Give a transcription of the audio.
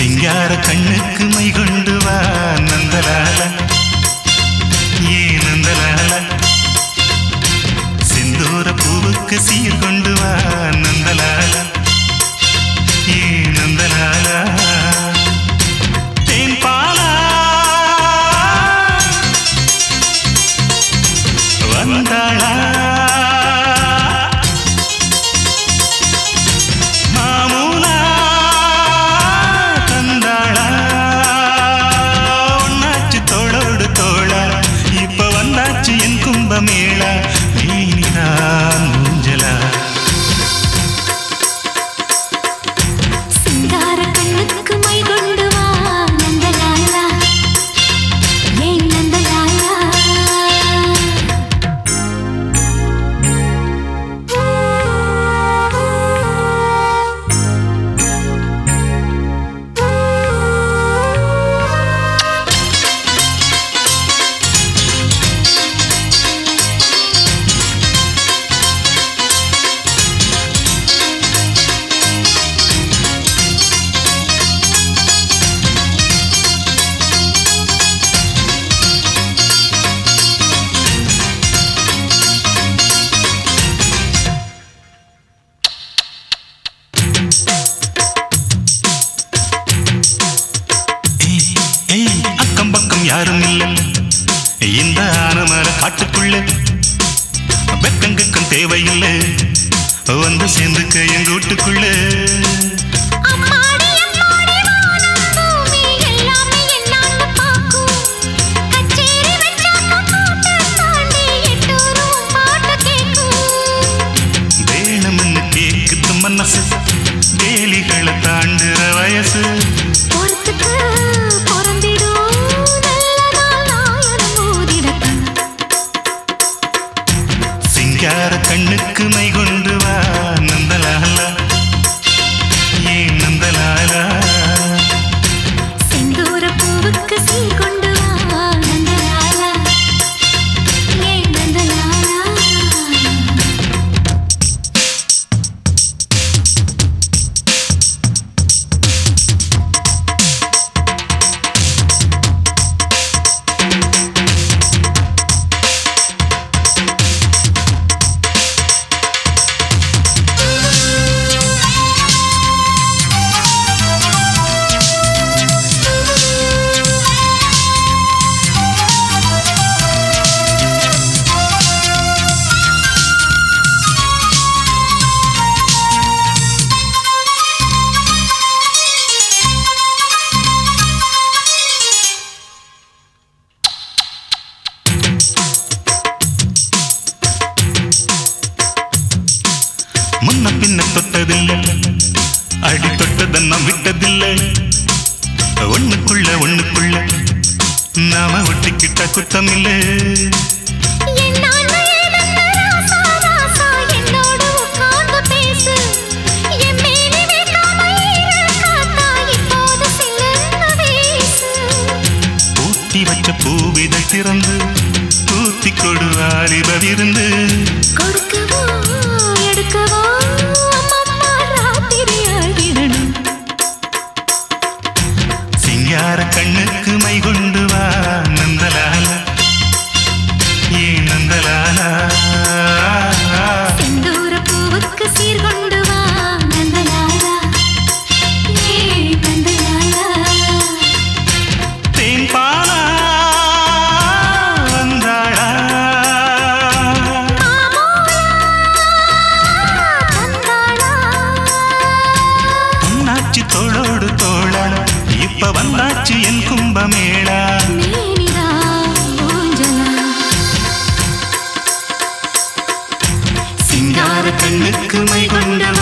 சிங்கார கண்ணுக்கு மை கொண்டு வா நந்தலால ஏ நந்தலால செந்தூர பூவுக்கு சீர் கொண்டு வா நந்தலால ஏ நந்தலால தேன் பாலா வந்தாளா மாமூலா தந்தாளா ஒன்னாச்சு தோளோடு தோளா இப்ப வந்தாச்சு என் கும்பமேளா நீதான் மூஞ்சலா சிங்கார கண்ணுக்கு மை கொண்டு வா நந்தலாலா ஏன் நந்தலாலா ஏய், ஏய், அக்கம் பக்கம் யாரும் இல்ல இந்த ஆனமர காட்டுக்குள்ள வெக்கங்கக்கம் தேவையில்லை வந்து சேர்ந்துக்க எங்க வீட்டுக்குள்ள அம்மாடி அம்மாடி வானம் பூமி எல்லாமே என்னான்னு பாக்கும் கச்சேரி வச்சாக்க கூட்ட தாண்டி எட்டூரும் பாட்டு கேக்கும் வேணும்னு கேக்குது மனசு வேலிகளை தாண்டுற வயசு பொறுத்துக்கு பொறந்திடும் நல்ல நாள் நாயனம் ஊதிடத்தான் சிங்கார கண்ணுக்கு மை கொண்டு வா நந்தலாலா ஏன் நந்தலாலா செந்தூர பூவுக்கு சீர் கொண்டு வா நந்தலாலா ஏன் நந்தலாலா முன்ன பின்ன தொட்டதில்லை அடி தொட்டதன்னம் விட்டதில்லை ஒண்ணுக்குள்ள ஒண்ணுக்குள்ள நாம ஒட்டிக்கிட்ட குத்தமில்லை என்னான்னு ஏதென்ன ராசா, ராசா, என்னோடு உட்கார்ந்து பேசு. என் மேனி வைக்காம ஈர காத்தா, இப்போது சில்லுன்னு வீசு. பூத்தி வச்ச பூவிதை திறந்து பூத்தி கொடு வாலிபவிருந்து கொடுக்கவோ, எடுக்கவோ, அம்மம்மா ராத்திரி ஆகிடணும். சிங்கார கண்ணுக்கு மை கொண்டு வா நந்தலால ஏ நந்தலாலா செந்தூர பூவுக்கு சீர் கொண்டு வா, நந்தலாலா. ஏ நந்தலாலா. தேன் பாலா வந்தாளா பொன்னாச்சி தோளோடு தோளா இப்ப வந்தாச்சு என் கும்பமேளா சிங்கார கண்ணுக்கு மை கொண்டு